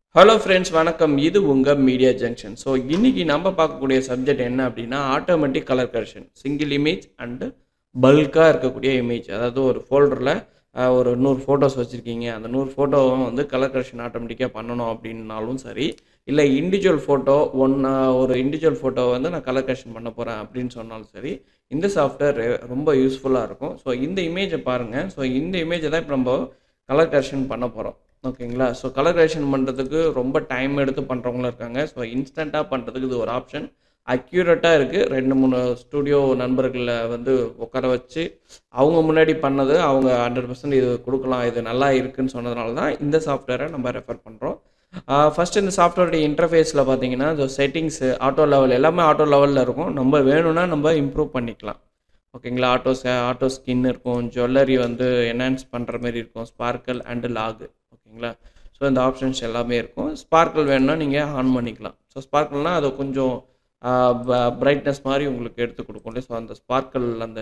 hello friends வணக்கம் இது உங்கள் மீடியா ஜங்ஷன் ஸோ இன்னைக்கு நம்ம பார்க்கக்கூடிய சப்ஜெக்ட் என்ன அப்படின்னா automatic colour correction single image and பல்காக இருக்கக்கூடிய இமேஜ் அதாவது ஒரு ஃபோல்டரில் ஒரு நூறு ஃபோட்டோஸ் வச்சுருக்கீங்க அந்த நூறு ஃபோட்டோவும் வந்து கலர் கரெக்ஷன் ஆட்டோமேட்டிக்காக பண்ணணும் அப்படின்னாலும் சரி இல்லை இண்டிவிஜுவல் ஃபோட்டோ ஒன்று ஒரு இண்டிவிஜுவல் ஃபோட்டோ வந்து நான் கலர் கரெக்ஷன் பண்ண போகிறேன் அப்படின்னு சொன்னாலும் சரி இந்த சாஃப்ட்வேர் ரொம்ப யூஸ்ஃபுல்லாக இருக்கும் ஸோ இந்த இமேஜை பாருங்கள் ஸோ இந்த இமேஜை தான் இப்போ நம்ம கலர் கரெக்ஷன் பண்ண போகிறோம் ஓகேங்களா ஸோ கலர் கரெக்ஷன் பண்ணுறதுக்கு ரொம்ப டைம் எடுத்து பண்ணுறவங்களும் இருக்காங்க ஸோ இன்ஸ்டண்ட்டாக பண்ணுறதுக்கு இது ஒரு ஆப்ஷன் அக்யூரேட்டாக இருக்குது ரெண்டு மூணு ஸ்டூடியோ நண்பர்களை வந்து உட்கார வச்சு அவங்க முன்னாடி பண்ணது அவங்க ஹண்ட்ரட் பர்சன்ட் இது கொடுக்கலாம் இது நல்லா இருக்குன்னு சொன்னதுனால தான் இந்த சாஃப்ட்வேரை நம்ம ரெஃபர் பண்ணுறோம் ஃபஸ்ட்டு இந்த சாஃப்ட்வேருடைய இன்டர்ஃபேஸில் பார்த்தீங்கன்னா இந்த செட்டிங்ஸு ஆட்டோ லெவல் எல்லாமே ஆட்டோ லெவலில் இருக்கும் நம்ம வேணும்னா நம்ம இம்ப்ரூவ் பண்ணிக்கலாம் ஓகேங்களா ஆட்டோ ஆட்டோ ஸ்கின் இருக்கும் ஜுவல்லரி வந்து என்ஹான்ஸ் பண்ணுற மாதிரி இருக்கும் ஸ்பார்க்கல் அண்டு லாகு ஓகேங்களா ஸோ இந்த ஆப்ஷன்ஸ் எல்லாமே இருக்கும் ஸ்பார்க்கிள் வேணும்னா நீங்கள் ஆன் பண்ணிக்கலாம் ஸோ ஸ்பார்க்கிள்னால் அது கொஞ்சம் பிரைட்னஸ் மாதிரி உங்களுக்கு எடுத்து கொடுக்கும் ஸோ அந்த ஸ்பார்க்கிள் அந்த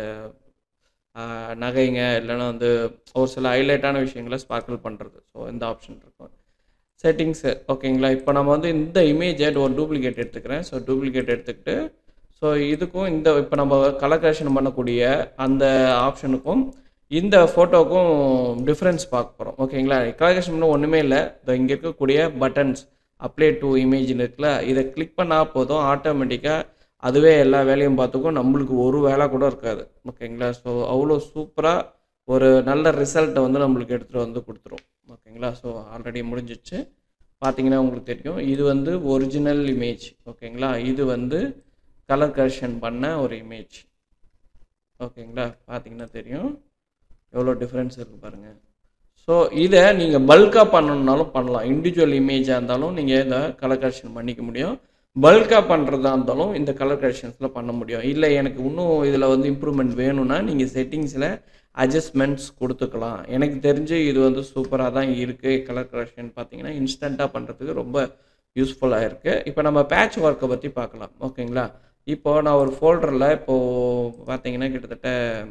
நகைங்க இல்லைன்னா வந்து ஒரு சில ஹைலைட்டான விஷயங்களை ஸ்பார்க்கிள் பண்ணுறது ஸோ இந்த ஆப்ஷன் இருக்கும் செட்டிங்ஸு ஓகேங்களா இப்போ நம்ம வந்து இந்த இமேஜை ஒரு டூப்ளிகேட் எடுத்துக்கிறேன் ஸோ டூப்ளிகேட் எடுத்துக்கிட்டு ஸோ இதுக்கும் இந்த இப்போ நம்ம கலர் கரெக்ஷன் பண்ணக்கூடிய அந்த ஆப்ஷனுக்கும் இந்த ஃபோட்டோக்கும் டிஃப்ரென்ஸ் பார்க்க போகிறோம் ஓகேங்களா கலர் கரெக்ஷன் பண்ண ஒன்றுமே இல்லை இந்த இங்கே இருக்கக்கூடிய பட்டன்ஸ் அப்ளை டு இமேஜ்னு இருக்குல்ல இதை கிளிக் பண்ணால் போதும் ஆட்டோமேட்டிக்காக அதுவே எல்லா வேலையும் பார்த்துக்கும் நம்மளுக்கு ஒரு வேலை கூட இருக்காது ஓகேங்களா ஸோ அவ்வளோ சூப்பராக ஒரு நல்ல ரிசல்ட்டை வந்து நம்மளுக்கு எடுத்துகிட்டு வந்து கொடுத்துரும் ஓகேங்களா ஸோ ஆல்ரெடி முடிஞ்சிச்சு பார்த்தீங்கன்னா உங்களுக்கு தெரியும் இது வந்து ஒரிஜினல் இமேஜ் ஓகேங்களா இது வந்து கலர் கரெக்ஷன் பண்ண ஒரு இமேஜ் ஓகேங்களா பார்த்தீங்கன்னா தெரியும் எவ்வளோ டிஃப்ரென்ஸ் இருக்குது பாருங்கள் ஸோ இதை நீங்கள் பல்காக பண்ணணுன்னாலும் பண்ணலாம் இண்டிவிஜுவல் இமேஜாக இருந்தாலும் நீங்கள் இதை கலர் கரெக்ஷன் பண்ணிக்க முடியும் பல்காக பண்ணுறதா இருந்தாலும் இந்த கலர் கரெக்ஷன்ஸில் பண்ண முடியும் இல்லை எனக்கு இன்னும் இதில் வந்து இம்ப்ரூவ்மெண்ட் வேணும்னா நீங்கள் செட்டிங்ஸில் அட்ஜஸ்ட்மெண்ட்ஸ் கொடுத்துக்கலாம் எனக்கு தெரிஞ்சு இது வந்து சூப்பராக தான் இருக்குது கலர் கரெக்ஷன் பார்த்தீங்கன்னா இன்ஸ்டண்ட்டாக பண்ணுறதுக்கு ரொம்ப யூஸ்ஃபுல்லாக இருக்குது இப்போ நம்ம பேட்ச் ஒர்க்கை பற்றி பார்க்கலாம் ஓகேங்களா இப்போது நான் ஒரு ஃபோல்டரில் இப்போது பார்த்தீங்கன்னா கிட்டத்தட்ட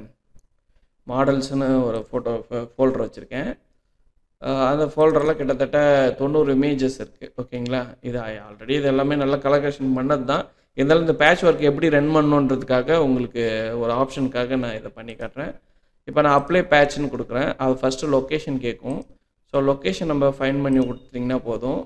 மாடல்ஸ்னு ஒரு ஃபோட்டோ ஃபோல்டர் வச்சுருக்கேன் அந்த ஃபோல்டரில் கிட்டத்தட்ட தொண்ணூறு இமேஜஸ் இருக்குது ஓகேங்களா இது ஆல்ரெடி இது எல்லாமே நல்லா கலெக்ஷன் பண்ணது தான் இருந்தாலும் இந்த பேட்ச் ஒர்க் எப்படி ரன் பண்ணுன்றதுக்காக உங்களுக்கு ஒரு ஆப்ஷனுக்காக நான் இதை பண்ணி காட்டுறேன் இப்போ நான் அப்ளை பேட்ச்னு கொடுக்குறேன் அது ஃபஸ்ட்டு லொக்கேஷன் கேட்கும் ஸோ லொக்கேஷன் நம்ம ஃபைன் பண்ணி கொடுத்தீங்கன்னா போதும்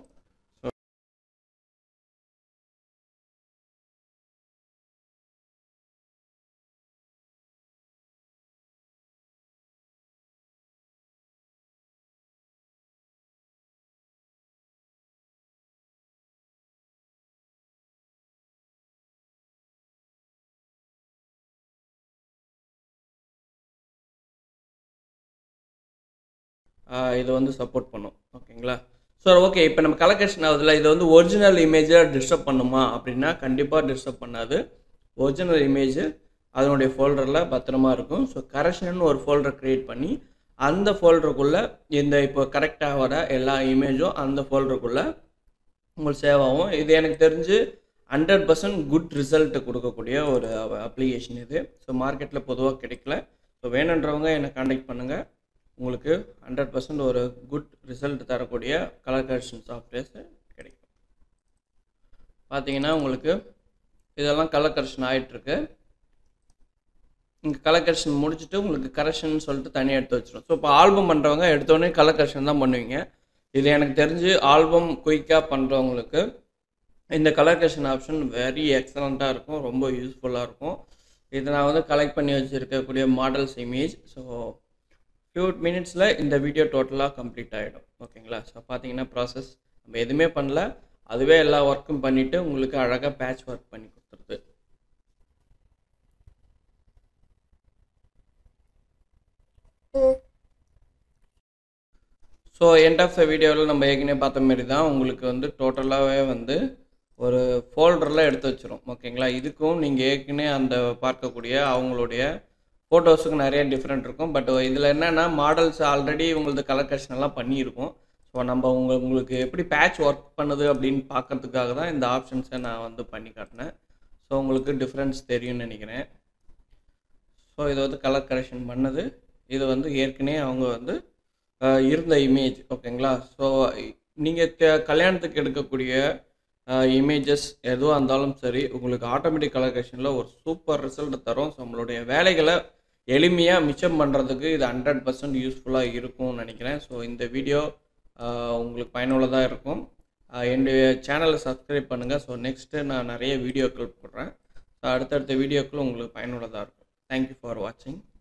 இது வந்து சப்போர்ட் பண்ணும் ஓகேங்களா ஸோ ஓகே இப்போ நம்ம கலெக்ஷன் ஆகுதுல இது வந்து ஒரிஜினல் இமேஜை டிஸ்டர்ப் பண்ணுமா அப்படின்னா கண்டிப்பாக டிஸ்டர்ப் பண்ணாது ஒரிஜினல் இமேஜ் அதனுடைய ஃபோல்டரில் பத்திரமா இருக்கும் ஸோ கரெக்ஷன் ஒரு ஃபோல்டர் க்ரியேட் பண்ணி அந்த ஃபோல்டருக்குள்ளே இந்த இப்போ கரெக்டாக வர எல்லா இமேஜும் அந்த ஃபோல்டருக்குள்ளே உங்களுக்கு சேவ் ஆகும் இது எனக்கு தெரிஞ்சு ஹண்ட்ரட் பர்சன்ட் குட் ரிசல்ட் கொடுக்கக்கூடிய ஒரு அப்ளிகேஷன் இது ஸோ மார்க்கெட்டில் பொதுவாக கிடைக்கல ஸோ வேணுன்றவங்க என்னை காண்டாக்ட் பண்ணுங்கள் உங்களுக்கு ஹண்ட்ரட் பர்சன்ட் ஒரு குட் ரிசல்ட் தரக்கூடிய கலர் கரெக்ஷன் சாஃப்ட்வேர்ஸ் கிடைக்கும் பார்த்தீங்கன்னா உங்களுக்கு இதெல்லாம் கலர் கரெக்ஷன் ஆகிட்டுருக்கு இங்கே கலர் கரெக்ஷன் முடிச்சுட்டு உங்களுக்கு கரெக்ஷன் சொல்லிட்டு தனியாக எடுத்து வச்சிடும் ஸோ இப்போ ஆல்பம் பண்ணுறவங்க எடுத்தோடனே கலர் கரெக்ஷன் தான் பண்ணுவீங்க இது எனக்கு தெரிஞ்சு ஆல்பம் குயிக்காக பண்ணுறவங்களுக்கு இந்த கலர் கரெக்ஷன் ஆப்ஷன் வெரி எக்ஸலண்ட்டாக இருக்கும் ரொம்ப யூஸ்ஃபுல்லாக இருக்கும் இதை நான் வந்து கலெக்ட் பண்ணி வச்சுருக்கக்கூடிய மாடல்ஸ் இமேஜ் ஸோ ஃபியூ மினிட்ஸில் இந்த வீடியோ டோட்டலாக கம்ப்ளீட் ஆகிடும் ஓகேங்களா ஸோ பார்த்தீங்கன்னா ப்ராசஸ் நம்ம எதுவுமே பண்ணல அதுவே எல்லா ஒர்க்கும் பண்ணிவிட்டு உங்களுக்கு அழகாக பேட்ச் ஒர்க் பண்ணி கொடுத்துருது ஸோ எண்ட் ஆஃப் த வீடியோவில் நம்ம ஏற்கனவே பார்த்த மாரி தான் உங்களுக்கு வந்து டோட்டலாகவே வந்து ஒரு ஃபோல்டரில் எடுத்து வச்சிரும் ஓகேங்களா இதுக்கும் நீங்கள் ஏற்கனவே அந்த பார்க்கக்கூடிய அவங்களுடைய ஃபோட்டோஸுக்கு நிறைய டிஃப்ரெண்ட் இருக்கும் பட் இதில் என்னென்னா மாடல்ஸ் ஆல்ரெடி உங்களது கலெக்ஷன் எல்லாம் பண்ணியிருக்கோம் ஸோ நம்ம உங்க உங்களுக்கு எப்படி பேட்ச் ஒர்க் பண்ணுது அப்படின்னு பார்க்கறதுக்காக தான் இந்த ஆப்ஷன்ஸை நான் வந்து பண்ணி காட்டினேன் ஸோ உங்களுக்கு டிஃப்ரென்ஸ் தெரியும்னு நினைக்கிறேன் ஸோ இதை வந்து கலர் கரெக்ஷன் பண்ணது இது வந்து ஏற்கனவே அவங்க வந்து இருந்த இமேஜ் ஓகேங்களா ஸோ நீங்கள் கல்யாணத்துக்கு எடுக்கக்கூடிய இமேஜஸ் எதுவாக இருந்தாலும் சரி உங்களுக்கு ஆட்டோமேட்டிக் கலர் கரெக்ஷனில் ஒரு சூப்பர் ரிசல்ட் தரும் ஸோ நம்மளுடைய வேலைகளை எளிமையாக மிச்சம் பண்ணுறதுக்கு இது ஹண்ட்ரட் பர்சன்ட் யூஸ்ஃபுல்லாக இருக்கும்னு நினைக்கிறேன் ஸோ இந்த வீடியோ உங்களுக்கு பயனுள்ளதாக இருக்கும் ஆஹ் என்னுடைய சேனலை சப்ஸ்கிரைப் பண்ணுங்கள் ஸோ நெக்ஸ்ட்டு நான் நிறைய வீடியோக்கள் போடுறேன் ஸோ அடுத்தடுத்த வீடியோக்கள் உங்களுக்கு பயனுள்ளதாக இருக்கும் தேங்க்யூ ஃபார் வாட்சிங்